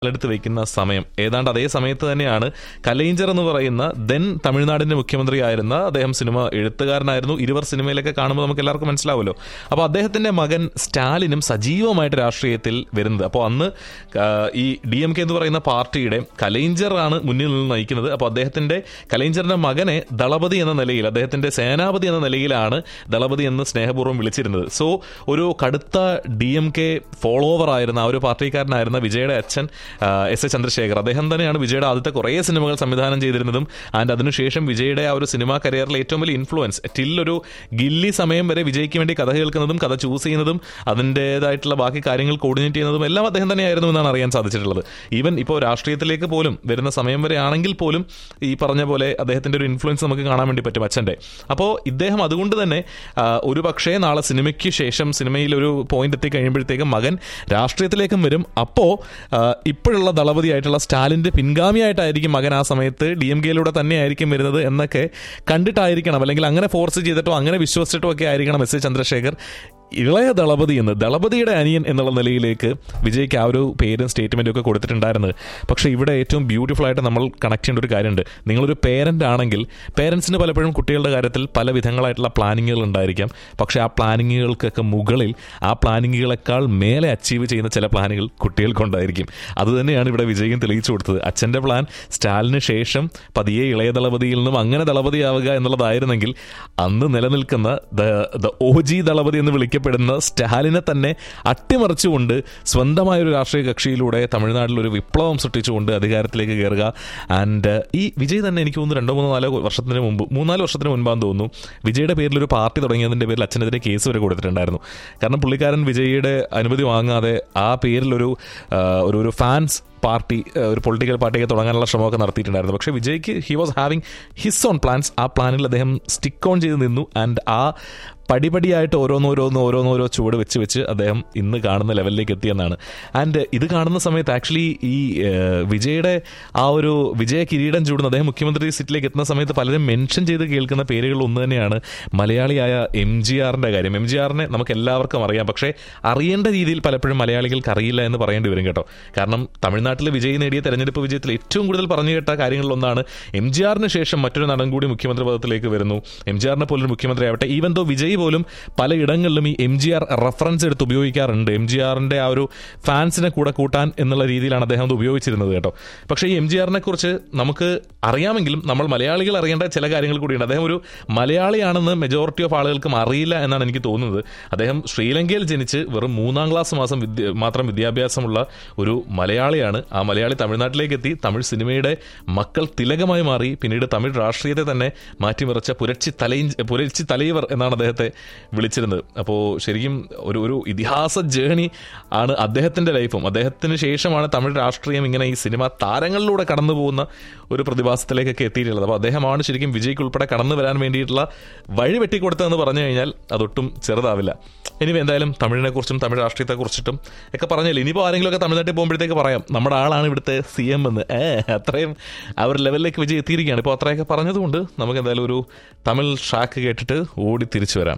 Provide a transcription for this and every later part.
എടുത്ത് വെക്കുന്ന സമയം ഏതാണ്ട് അതേ സമയത്ത് തന്നെയാണ് കലൈഞ്ചർ എന്ന് പറയുന്ന ദെൻ തമിഴ്നാടിന്റെ മുഖ്യമന്ത്രിയായിരുന്ന അദ്ദേഹം സിനിമ എഴുത്തുകാരനായിരുന്നു ഇരുവർ സിനിമയിലൊക്കെ കാണുമ്പോൾ നമുക്ക് എല്ലാവർക്കും മനസ്സിലാവുമല്ലോ അപ്പോൾ അദ്ദേഹത്തിന്റെ മകൻ സ്റ്റാലിനും സജീവമായിട്ട് രാഷ്ട്രീയത്തിൽ വരുന്നത് അപ്പോൾ അന്ന് ആ, ഈ ഡി എം കെ എന്ന് പറയുന്ന പാർട്ടിയുടെ കലൈഞ്ചർ ആണ് മുന്നിൽ നിന്ന് നയിക്കുന്നത് അപ്പോൾ അദ്ദേഹത്തിന്റെ കലൈഞ്ചറിന്റെ മകനെ ദളപതി എന്ന നിലയിൽ അദ്ദേഹത്തിന്റെ സേനാപതി എന്ന നിലയിലാണ് ദളപതി എന്ന് സ്നേഹപൂർവ്വം വിളിച്ചിരുന്നത് സോ ഒരു കടുത്ത ഡി എം കെ ഫോളോവർ ആയിരുന്ന ആ ഒരു പാർട്ടിക്കാരനായിരുന്ന വിജയുടെ അച്ഛൻ ആ, എസ് എ ചന്ദ്രശേഖർ അദ്ദേഹം തന്നെയാണ് വിജയുടെ ആദ്യത്തെ കുറേ സിനിമകൾ സംവിധാനം ചെയ്തിരുന്നതും ആൻഡ് അതിനുശേഷം വിജയുടെ ആ ഒരു സിനിമാ കരിയറിലെ ഏറ്റവും വലിയ ഇൻഫ്ലുവൻസ് ടിൽ ഒരു ഗില്ലി സമയം വരെ വിജയ്ക്ക് വേണ്ടി കഥ കേൾക്കുന്നതും കഥ ചൂസ് ചെയ്യുന്നതും അതിൻ്റെതായിട്ടുള്ള ബാക്കി കാര്യങ്ങൾ കോർഡിനേറ്റ് ചെയ്യുന്നതും എല്ലാം അദ്ദേഹം തന്നെയായിരുന്നു എന്നാണ് അറിയാൻ സാധിച്ചിട്ടുള്ളത് ഈവൻ ഇപ്പോൾ രാഷ്ട്രീയത്തിലേക്ക് പോലും വരുന്ന സമയം വരെ ആണെങ്കിൽ പോലും ഈ പറഞ്ഞ പോലെ അദ്ദേഹത്തിന്റെ ഒരു ഇൻഫ്ലുവൻസ് നമുക്ക് കാണാൻ വേണ്ടി പറ്റും അച്ഛൻ്റെ അപ്പോൾ ഇദ്ദേഹം അതുകൊണ്ട് തന്നെ ആ, ഒരു പക്ഷേ നാളെ സിനിമയ്ക്ക് ശേഷം സിനിമയിൽ ഒരു പോയിന്റ് എത്തി കഴിയുമ്പോഴത്തേക്കും മകൻ രാഷ്ട്രീയത്തിലേക്കും വരും അപ്പോൾ ഇപ്പോഴുള്ള ദളപതിയായിട്ടുള്ള സ്റ്റാലിൻ്റെ പിൻഗാമിയായിട്ടായിരിക്കും മകൻ ആ സമയത്ത് ഡി എം കെയിലൂടെ തന്നെ ആയിരിക്കും വരുന്നത് എന്നൊക്കെ കണ്ടിട്ടായിരിക്കണം അല്ലെങ്കിൽ അങ്ങനെ ഫോഴ്സ് ചെയ്തിട്ടോ അങ്ങനെ വിശ്വസിച്ചിട്ടോ ഒക്കെ ആയിരിക്കണം എസ് എ ചന്ദ്രശേഖർ ഇളയ ദളപതി എന്ന് ദളപതിയുടെ അനിയൻ എന്നുള്ള നിലയിലേക്ക് വിജയ്ക്ക് ആ ഒരു പേരും സ്റ്റേറ്റ്മെൻറ്റും ഒക്കെ കൊടുത്തിട്ടുണ്ടായിരുന്നത് പക്ഷേ ഇവിടെ ഏറ്റവും ബ്യൂട്ടിഫുൾ ആയിട്ട് നമ്മൾ കണക്ട് ചെയ്യേണ്ട ഒരു കാര്യമുണ്ട് നിങ്ങളൊരു പേരൻ്റ് ആണെങ്കിൽ പേരൻസിന് പലപ്പോഴും കുട്ടികളുടെ കാര്യത്തിൽ പല വിധങ്ങളായിട്ടുള്ള പ്ലാനിങ്ങുകൾ ഉണ്ടായിരിക്കാം പക്ഷേ ആ പ്ലാനിങ്ങുകൾക്കൊക്കെ മുകളിൽ ആ പ്ലാനിങ്ങുകളെക്കാൾ മേലെ അച്ചീവ് ചെയ്യുന്ന ചില പ്ലാനുകൾ കുട്ടികൾക്കുണ്ടായിരിക്കും അത് തന്നെയാണ് ഇവിടെ വിജയും തെളിയിച്ചു കൊടുത്തത് അച്ഛൻ്റെ പ്ലാൻ സ്റ്റാലിന് ശേഷം പതിയെ ഇളയ ദളപതിയിൽ നിന്നും അങ്ങനെ ദളപതിയാവുക എന്നുള്ളതായിരുന്നെങ്കിൽ അന്ന് നിലനിൽക്കുന്ന ദ ഒ ജി ദളപതി എന്ന് വിളിക്കപ്പെടുന്ന സ്റ്റാലിനെ തന്നെ അട്ടിമറിച്ചുകൊണ്ട് സ്വന്തമായ ഒരു രാഷ്ട്രീയ കക്ഷിയിലൂടെ തമിഴ്നാട്ടിൽ ഒരു വിപ്ലവം സൃഷ്ടിച്ചുകൊണ്ട് അധികാരത്തിലേക്ക് കയറുക ആൻഡ് ഈ വിജയ് തന്നെ എനിക്ക് തോന്നുന്നു രണ്ടോ മൂന്നോ നാലോ വർഷത്തിന് മുമ്പ് മൂന്നാല് വർഷത്തിന് മുൻപാന്ന് തോന്നുന്നു വിജയുടെ പേരിൽ ഒരു പാർട്ടി തുടങ്ങിയതിന്റെ പേരിൽ അച്ഛനെതിരെ കേസ് വരെ കൊടുത്തിട്ടുണ്ടായിരുന്നു കാരണം പുള്ളിക്കാരൻ വിജയുടെ അനുമതി വാങ്ങാതെ ആ പേരിലൊരു ആ, ഒരു ഒരു ഫാൻസ് പാർട്ടി ആ, ഒരു പൊളിറ്റിക്കൽ പാർട്ടിയൊക്കെ തുടങ്ങാനുള്ള ശ്രമമൊക്കെ നടത്തിയിട്ടുണ്ടായിരുന്നു പക്ഷേ വിജയ്ക്ക് he was having his own plans ആ പ്ലാനിൽ അദ്ദേഹം സ്റ്റിക്ക് ഓൺ ചെയ്ത് നിന്നു ആൻഡ് ആ പടിപടിയായിട്ട് ഓരോന്നോരോന്ന് ഓരോന്നോരോ ചുവട് വെച്ച് വെച്ച് അദ്ദേഹം ഇന്ന് കാണുന്ന ലെവലിലേക്ക് എത്തിയെന്നാണ് ആൻഡ് ഇത് കാണുന്ന സമയത്ത് ആക്ച്വലി ഈ ഏഹ്, വിജയുടെ ആ ഒരു വിജയ കിരീടം ചൂടുന്ന അദ്ദേഹം മുഖ്യമന്ത്രി സീറ്റിലേക്ക് എത്തുന്ന സമയത്ത് പലരും മെൻഷൻ ചെയ്ത് കേൾക്കുന്ന പേരുകൾ ഒന്ന് തന്നെയാണ് മലയാളിയായ എം ജി ആറിൻ്റെ കാര്യം എം ജി ആറിനെ നമുക്ക് എല്ലാവർക്കും അറിയാം പക്ഷേ അറിയേണ്ട രീതിയിൽ പലപ്പോഴും മലയാളികൾക്ക് അറിയില്ല എന്ന് പറയേണ്ടി വരും കേട്ടോ കാരണം തമിഴ്നാട്ടിൽ വിജയ് നേടിയ തെരഞ്ഞെടുപ്പ് വിജയത്തിൽ ഏറ്റവും കൂടുതൽ പറഞ്ഞു കേട്ട കാര്യങ്ങളിലൊന്നാണ് എം ജി ആറിന് ശേഷം മറ്റൊരു നടൻ കൂടി മുഖ്യമന്ത്രി പദത്തിലേക്ക് വരുന്നു എം ജി ആറിനെ പോലൊരു മുഖ്യമന്ത്രി ആവട്ടെ ഈവൻ ദോ വിജയ് പോലും പലയിടങ്ങളിലും ഈ എം ജി ആർ റെഫറൻസ് എടുത്ത് ഉപയോഗിക്കാറുണ്ട് എം ജി ആറിന്റെ ആ ഒരു ഫാൻസിനെ കൂടെ കൂട്ടാൻ എന്നുള്ള രീതിയിലാണ് അദ്ദേഹം അത് ഉപയോഗിച്ചിരുന്നത് കേട്ടോ പക്ഷേ ഈ എം ജി ആറിനെ കുറിച്ച് നമുക്ക് അറിയാമെങ്കിലും നമ്മൾ മലയാളികൾ അറിയേണ്ട ചില കാര്യങ്ങൾ കൂടിയുണ്ട് അദ്ദേഹം ഒരു മലയാളിയാണെന്ന് മെജോറിറ്റി ഓഫ് ആളുകൾക്കും അറിയില്ല എന്നാണ് എനിക്ക് തോന്നുന്നത് അദ്ദേഹം ശ്രീലങ്കയിൽ ജനിച്ച് വെറും മൂന്നാം ക്ലാസ് മാസം വിദ്യ മാത്രം വിദ്യാഭ്യാസമുള്ള ഒരു മലയാളിയാണ് ആ മലയാളി തമിഴ്നാട്ടിലേക്ക് എത്തി തമിഴ് സിനിമയുടെ മക്കൾ തിലകമായി മാറി പിന്നീട് തമിഴ് രാഷ്ട്രീയത്തെ തന്നെ മാറ്റിമറിച്ച പുരച്ചി തലയി പുരച്ചി തലൈവർ എന്നാണ് അദ്ദേഹത്തെ വിളിച്ചിരുന്നത് അപ്പോൾ ശരിക്കും ഒരു ഒരു ഇതിഹാസ ജേണി ആണ് അദ്ദേഹത്തിൻ്റെ ലൈഫും അദ്ദേഹത്തിന് ശേഷമാണ് തമിഴ് രാഷ്ട്രീയം ഇങ്ങനെ ഈ സിനിമ താരങ്ങളിലൂടെ കടന്നു പോകുന്ന ഒരു പ്രതിഭാസത്തിലേക്കൊക്കെ എത്തിയിട്ടുള്ളത് അപ്പോൾ അദ്ദേഹമാണ് ശരിക്കും വിജയ്ക്ക് ഉൾപ്പെടെ കടന്നു വരാൻ വേണ്ടിയിട്ടുള്ള വഴി വെട്ടിക്കൊടുത്തതെന്ന് പറഞ്ഞു കഴിഞ്ഞാൽ അതൊട്ടും ചെറുതാവില്ല ഇനി എന്തായാലും തമിഴിനെ കുറിച്ചും തമിഴ് രാഷ്ട്രീയത്തെ കുറിച്ചിട്ടും ഒക്കെ പറഞ്ഞില്ല ഇനിയിപ്പോൾ ആരെങ്കിലും ഒക്കെ തമിഴ്നാട്ടിൽ പോകുമ്പോഴത്തേക്ക് പറയാം നമ്മുടെ ആളാണ് ഇവിടുത്തെ സി എം എന്ന് ഏ അത്രയും ആ ഒരു ലെവലിലേക്ക് വിജയ് എത്തിയിരിക്കുകയാണ് ഇപ്പോൾ അത്രയൊക്കെ പറഞ്ഞതുകൊണ്ട് നമുക്ക് എന്തായാലും ഒരു തമിഴ് ഷാക്ക് കേട്ടിട്ട് ഓടി തിരിച്ചു വരാം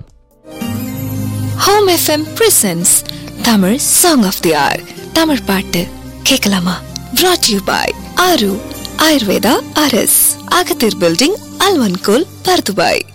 home FM presents Tamil song of the hour Tamil பாட்டு கேட்கலாமா brought யூ பாய் ஆரு ஆயுர்வேதா அரஸ் அகத்தீர் பில்டிங் அல்வன்கோல் பர்துபாய்